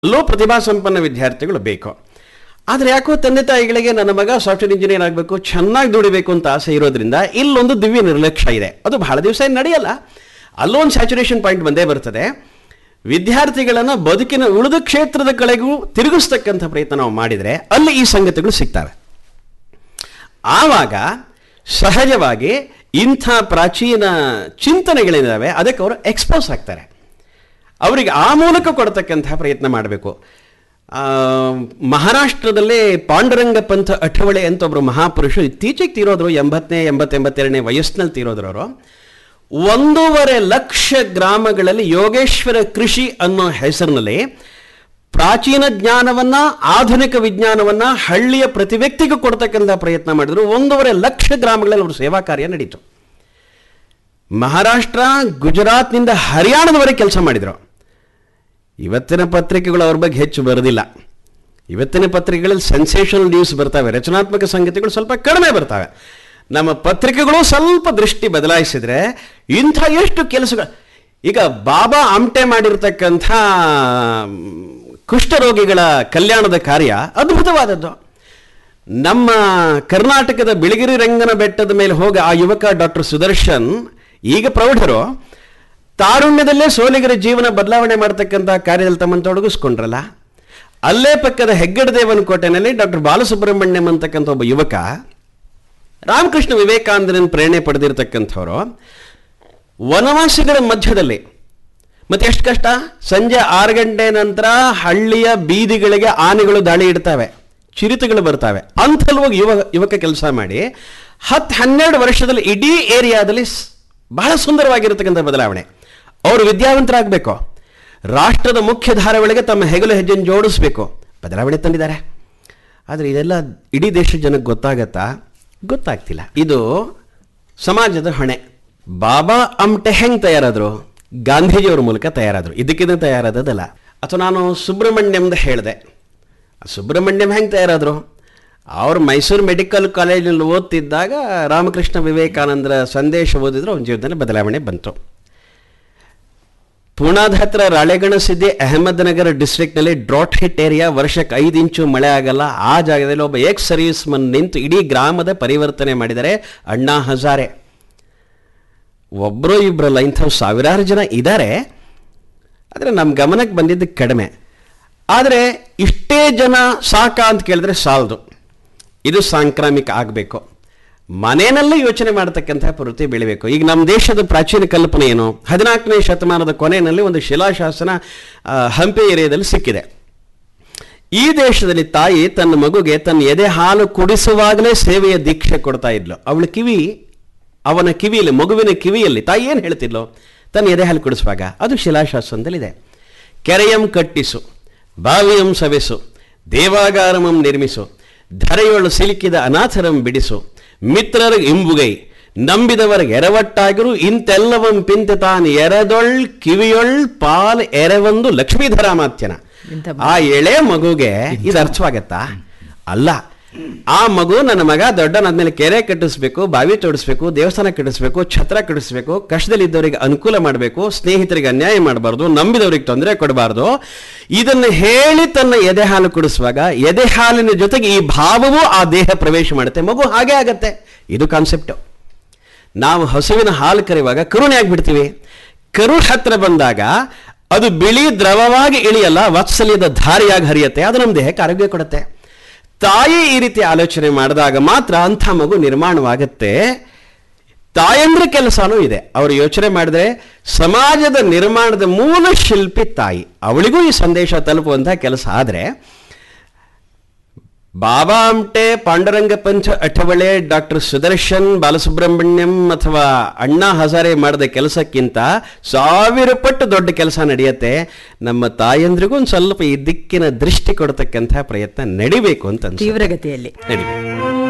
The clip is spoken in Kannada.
ಅಲ್ಲೂ ಪ್ರತಿಭಾ ಸಂಪನ್ನ ವಿದ್ಯಾರ್ಥಿಗಳು ಬೇಕು ಆದರೆ ಯಾಕೋ ತಂದೆ ತಾಯಿಗಳಿಗೆ ನನ್ನ ಮಗ ಸಾಫ್ಟ್ವೇರ್ ಇಂಜಿನಿಯರ್ ಆಗಬೇಕು ಚೆನ್ನಾಗಿ ದುಡಿಬೇಕು ಅಂತ ಆಸೆ ಇರೋದ್ರಿಂದ ಇಲ್ಲೊಂದು ದಿವ್ಯ ನಿರ್ಲಕ್ಷ್ಯ ಇದೆ ಅದು ಬಹಳ ದಿವಸ ಏನು ನಡೆಯಲ್ಲ ಅಲ್ಲೊಂದು ಸ್ಯಾಚುರೇಷನ್ ಪಾಯಿಂಟ್ ಬಂದೇ ಬರ್ತದೆ ವಿದ್ಯಾರ್ಥಿಗಳನ್ನು ಬದುಕಿನ ಉಳಿದ ಕ್ಷೇತ್ರದ ಕಡೆಗೂ ತಿರುಗಿಸ್ತಕ್ಕಂಥ ಪ್ರಯತ್ನ ನಾವು ಮಾಡಿದರೆ ಅಲ್ಲಿ ಈ ಸಂಗತಿಗಳು ಸಿಗ್ತವೆ ಆವಾಗ ಸಹಜವಾಗಿ ಇಂಥ ಪ್ರಾಚೀನ ಚಿಂತನೆಗಳಿದ್ದಾವೆ ಅದಕ್ಕೆ ಅವರು ಎಕ್ಸ್ಪೋಸ್ ಆಗ್ತಾರೆ ಅವರಿಗೆ ಆ ಮೂಲಕ ಕೊಡ್ತಕ್ಕಂತಹ ಪ್ರಯತ್ನ ಮಾಡಬೇಕು ಮಹಾರಾಷ್ಟ್ರದಲ್ಲೇ ಪಾಂಡುರಂಗ ಪಂಥ ಅಠವಳೆ ಅಂತ ಒಬ್ಬರು ಮಹಾಪುರುಷರು ಇತ್ತೀಚೆಗೆ ತೀರೋದ್ರು ಎಂಬತ್ತನೇ ಎಂಬತ್ತೆಂಬತ್ತೆರಡನೇ ವಯಸ್ಸಿನಲ್ಲಿ ತೀರೋದ್ರು ಅವರು ಒಂದೂವರೆ ಲಕ್ಷ ಗ್ರಾಮಗಳಲ್ಲಿ ಯೋಗೇಶ್ವರ ಕೃಷಿ ಅನ್ನೋ ಹೆಸರಿನಲ್ಲಿ ಪ್ರಾಚೀನ ಜ್ಞಾನವನ್ನ ಆಧುನಿಕ ವಿಜ್ಞಾನವನ್ನ ಹಳ್ಳಿಯ ಪ್ರತಿ ವ್ಯಕ್ತಿಗೂ ಕೊಡ್ತಕ್ಕಂಥ ಪ್ರಯತ್ನ ಮಾಡಿದ್ರು ಒಂದೂವರೆ ಲಕ್ಷ ಗ್ರಾಮಗಳಲ್ಲಿ ಅವರು ಸೇವಾ ಕಾರ್ಯ ನಡೀತು ಮಹಾರಾಷ್ಟ್ರ ಗುಜರಾತ್ನಿಂದ ಹರಿಯಾಣದವರೆಗೆ ಕೆಲಸ ಮಾಡಿದರು ಇವತ್ತಿನ ಪತ್ರಿಕೆಗಳು ಅವ್ರ ಬಗ್ಗೆ ಹೆಚ್ಚು ಬರೋದಿಲ್ಲ ಇವತ್ತಿನ ಪತ್ರಿಕೆಗಳಲ್ಲಿ ಸೆನ್ಸೇಷನಲ್ ನ್ಯೂಸ್ ಬರ್ತವೆ ರಚನಾತ್ಮಕ ಸಂಗತಿಗಳು ಸ್ವಲ್ಪ ಕಡಿಮೆ ಬರ್ತವೆ ನಮ್ಮ ಪತ್ರಿಕೆಗಳು ಸ್ವಲ್ಪ ದೃಷ್ಟಿ ಬದಲಾಯಿಸಿದ್ರೆ ಇಂಥ ಎಷ್ಟು ಕೆಲಸಗಳು ಈಗ ಬಾಬಾ ಆಮ್ಟೆ ಮಾಡಿರ್ತಕ್ಕಂಥ ಕುಷ್ಠರೋಗಿಗಳ ಕಲ್ಯಾಣದ ಕಾರ್ಯ ಅದ್ಭುತವಾದದ್ದು ನಮ್ಮ ಕರ್ನಾಟಕದ ಬಿಳಿಗಿರಿ ರಂಗನ ಬೆಟ್ಟದ ಮೇಲೆ ಹೋಗಿ ಆ ಯುವಕ ಡಾಕ್ಟರ್ ಸುದರ್ಶನ್ ಈಗ ಪ್ರೌಢರು ತಾರುಣ್ಯದಲ್ಲೇ ಸೋಲಿಗರ ಜೀವನ ಬದಲಾವಣೆ ಮಾಡ್ತಕ್ಕಂಥ ಕಾರ್ಯದಲ್ಲಿ ತಮ್ಮನ್ನು ತೊಡಗಿಸ್ಕೊಂಡ್ರಲ್ಲ ಅಲ್ಲೇ ಪಕ್ಕದ ಹೆಗ್ಗಡದೇವನ ಕೋಟೆನಲ್ಲಿ ಡಾಕ್ಟರ್ ಬಾಲಸುಬ್ರಹ್ಮಣ್ಯಂ ಅಂತಕ್ಕಂಥ ಒಬ್ಬ ಯುವಕ ರಾಮಕೃಷ್ಣ ವಿವೇಕಾನಂದನ ಪ್ರೇರಣೆ ಪಡೆದಿರ್ತಕ್ಕಂಥವ್ರು ವನವಾಸಿಗಳ ಮಧ್ಯದಲ್ಲಿ ಮತ್ತೆ ಎಷ್ಟು ಕಷ್ಟ ಸಂಜೆ ಆರು ಗಂಟೆ ನಂತರ ಹಳ್ಳಿಯ ಬೀದಿಗಳಿಗೆ ಆನೆಗಳು ದಾಳಿ ಇಡ್ತವೆ ಚಿರಿತೆಗಳು ಬರ್ತವೆ ಅಂಥಲ್ಲಿ ಹೋಗಿ ಯುವ ಯುವಕ ಕೆಲಸ ಮಾಡಿ ಹತ್ತು ಹನ್ನೆರಡು ವರ್ಷದಲ್ಲಿ ಇಡೀ ಏರಿಯಾದಲ್ಲಿ ಸ್- ಬಹಳ ಸುಂದರವಾಗಿರತಕ್ಕಂಥ ಬದಲಾವಣೆ ಅವರು ವಿದ್ಯಾವಂತರಾಗಬೇಕು ರಾಷ್ಟ್ರದ ಮುಖ್ಯ ಧಾರೆಗಳಿಗೆ ತಮ್ಮ ಹೆಗಲು ಹೆಜ್ಜೆಯನ್ನು ಜೋಡಿಸ್ಬೇಕು ಬದಲಾವಣೆ ತಂದಿದ್ದಾರೆ ಆದರೆ ಇದೆಲ್ಲ ಇಡೀ ದೇಶದ ಜನಕ್ಕೆ ಗೊತ್ತಾಗತ್ತಾ ಗೊತ್ತಾಗ್ತಿಲ್ಲ ಇದು ಸಮಾಜದ ಹೊಣೆ ಬಾಬಾ ಅಮ್ಟೆ ಹೆಂಗೆ ತಯಾರಾದರು ಗಾಂಧೀಜಿಯವ್ರ ಮೂಲಕ ತಯಾರಾದರು ಇದಕ್ಕಿಂತ ತಯಾರಾದದಲ್ಲ ಅಥವಾ ನಾನು ಸುಬ್ರಹ್ಮಣ್ಯಂದ ಹೇಳಿದೆ ಸುಬ್ರಹ್ಮಣ್ಯಂ ಹೆಂಗೆ ತಯಾರಾದರು ಅವ್ರು ಮೈಸೂರು ಮೆಡಿಕಲ್ ಕಾಲೇಜಲ್ಲಿ ಓದ್ತಿದ್ದಾಗ ರಾಮಕೃಷ್ಣ ವಿವೇಕಾನಂದರ ಸಂದೇಶ ಓದಿದ್ರು ಅವನ ಜೀವನದಲ್ಲಿ ಬದಲಾವಣೆ ಬಂತು ಪೂನಾದ ಹತ್ರ ರಾಳೆಗಣ ಸಿದ್ದಿ ಅಹಮದ್ನಗರ ಡಿಸ್ಟ್ರಿಕ್ಟ್ನಲ್ಲಿ ಡ್ರಾಟ್ ಹಿಟ್ ಏರಿಯಾ ವರ್ಷಕ್ಕೆ ಐದು ಇಂಚು ಮಳೆ ಆಗಲ್ಲ ಆ ಜಾಗದಲ್ಲಿ ಒಬ್ಬ ಎಕ್ಸ್ ಸರ್ವಿಸ್ ಮನ್ ನಿಂತು ಇಡೀ ಗ್ರಾಮದ ಪರಿವರ್ತನೆ ಮಾಡಿದರೆ ಅಣ್ಣಾ ಹಜಾರೆ ಒಬ್ಬರು ಇಬ್ಬರಲ್ಲ ಇಂಥವು ಸಾವಿರಾರು ಜನ ಇದ್ದಾರೆ ಆದರೆ ನಮ್ಮ ಗಮನಕ್ಕೆ ಬಂದಿದ್ದು ಕಡಿಮೆ ಆದರೆ ಇಷ್ಟೇ ಜನ ಸಾಕ ಅಂತ ಕೇಳಿದ್ರೆ ಸಾಲದು ಇದು ಸಾಂಕ್ರಾಮಿಕ ಆಗಬೇಕು ಮನೆಯಲ್ಲೇ ಯೋಚನೆ ಮಾಡತಕ್ಕಂಥ ಪ್ರವೃತ್ತಿ ಬೆಳಿಬೇಕು ಈಗ ನಮ್ಮ ದೇಶದ ಪ್ರಾಚೀನ ಕಲ್ಪನೆ ಏನು ಹದಿನಾಲ್ಕನೇ ಶತಮಾನದ ಕೊನೆಯಲ್ಲಿ ಒಂದು ಶಿಲಾಶಾಸನ ಆ, ಹಂಪಿ ಏರಿಯಾದಲ್ಲಿ ಸಿಕ್ಕಿದೆ ಈ ದೇಶದಲ್ಲಿ ತಾಯಿ ತನ್ನ ಮಗುಗೆ ತನ್ನ ಎದೆ ಹಾಲು ಕುಡಿಸುವಾಗಲೇ ಸೇವೆಯ ದೀಕ್ಷೆ ಕೊಡ್ತಾ ಇದ್ಲು ಅವಳ ಕಿವಿ ಅವನ ಕಿವಿಯಲ್ಲಿ ಮಗುವಿನ ಕಿವಿಯಲ್ಲಿ ತಾಯಿ ಏನು ಹೇಳ್ತಿದ್ಲು ತನ್ನ ಎದೆ ಹಾಲು ಕುಡಿಸುವಾಗ ಅದು ಶಿಲಾಶಾಸನದಲ್ಲಿದೆ ಕೆರೆಯಂ ಕಟ್ಟಿಸು ಬಾವಿಯಂ ಸವೆಸು ದೇವಾಗಾರಮಂ ನಿರ್ಮಿಸು ಧರೆಯೊಳು ಸಿಲುಕಿದ ಅನಾಥರಂ ಬಿಡಿಸು ಮಿತ್ರರ ಇಂಬುಗೈ ನಂಬಿದವರಿಗೆ ಎರವಟ್ಟಾಗಿರು ಇಂತೆಲ್ಲವಂ ಪಿಂತೆ ತಾನು ಎರೆದೊಳ್ ಕಿವಿಯೊಳ್ ಪಾಲ್ ಎರೆವೊಂದು ಲಕ್ಷ್ಮೀಧರ ಮಾತ್ಯನ ಇಂಥ ಆ ಎಳೆ ಮಗುಗೆ ಇದು ಅರ್ಥವಾಗತ್ತಾ ಅಲ್ಲ ಆ ಮಗು ನನ್ನ ಮಗ ದೊಡ್ಡನಾದ್ಮೇಲೆ ಕೆರೆ ಕಟ್ಟಿಸ್ಬೇಕು ಬಾವಿ ತೋಡಿಸ್ಬೇಕು ದೇವಸ್ಥಾನ ಕಟ್ಟಿಸ್ಬೇಕು ಛತ್ರ ಕಟ್ಟಿಸ್ಬೇಕು ಕಷ್ಟದಲ್ಲಿದ್ದವರಿಗೆ ಅನುಕೂಲ ಮಾಡಬೇಕು ಸ್ನೇಹಿತರಿಗೆ ಅನ್ಯಾಯ ಮಾಡಬಾರ್ದು ನಂಬಿದವರಿಗೆ ತೊಂದರೆ ಕೊಡಬಾರ್ದು ಇದನ್ನು ಹೇಳಿ ತನ್ನ ಎದೆ ಹಾಲು ಕುಡಿಸುವಾಗ ಎದೆ ಹಾಲಿನ ಜೊತೆಗೆ ಈ ಭಾವವೂ ಆ ದೇಹ ಪ್ರವೇಶ ಮಾಡುತ್ತೆ ಮಗು ಹಾಗೆ ಆಗತ್ತೆ ಇದು ಕಾನ್ಸೆಪ್ಟು ನಾವು ಹಸುವಿನ ಹಾಲು ಕರೆಯುವಾಗ ಕರುಣೆ ಆಗ್ಬಿಡ್ತೀವಿ ಕರು ಹತ್ರ ಬಂದಾಗ ಅದು ಬಿಳಿ ದ್ರವವಾಗಿ ಇಳಿಯಲ್ಲ ವಾತ್ಸಲ್ಯದ ಧಾರಿಯಾಗಿ ಹರಿಯುತ್ತೆ ಅದು ನಮ್ಮ ದೇಹಕ್ಕೆ ಆರೋಗ್ಯ ಕೊಡುತ್ತೆ ತಾಯಿ ಈ ರೀತಿ ಆಲೋಚನೆ ಮಾಡಿದಾಗ ಮಾತ್ರ ಅಂಥ ಮಗು ನಿರ್ಮಾಣವಾಗುತ್ತೆ ತಾಯಂದ್ರ ಕೆಲಸನೂ ಇದೆ ಅವರು ಯೋಚನೆ ಮಾಡಿದ್ರೆ ಸಮಾಜದ ನಿರ್ಮಾಣದ ಮೂಲ ಶಿಲ್ಪಿ ತಾಯಿ ಅವಳಿಗೂ ಈ ಸಂದೇಶ ತಲುಪುವಂಥ ಕೆಲಸ ಆದರೆ ಬಾಬಾ ಆಮ್ಟೆ ಪಾಂಡುರಂಗ ಪಂಚ ಅಠವಳೆ ಡಾಕ್ಟರ್ ಸುದರ್ಶನ್ ಬಾಲಸುಬ್ರಹ್ಮಣ್ಯಂ ಅಥವಾ ಅಣ್ಣಾ ಹಜಾರೆ ಮಾಡಿದ ಕೆಲಸಕ್ಕಿಂತ ಸಾವಿರ ಪಟ್ಟು ದೊಡ್ಡ ಕೆಲಸ ನಡೆಯುತ್ತೆ ನಮ್ಮ ತಾಯಂದ್ರಿಗೂ ಒಂದು ಸ್ವಲ್ಪ ಈ ದಿಕ್ಕಿನ ದೃಷ್ಟಿ ಕೊಡ್ತಕ್ಕಂಥ ಪ್ರಯತ್ನ ನಡಿಬೇಕು ಅಂತ ಅನ್ಸುತ್ತೆ. ತೀವ್ರಗತಿಯಲ್ಲಿ ನಡಿಬೇಕು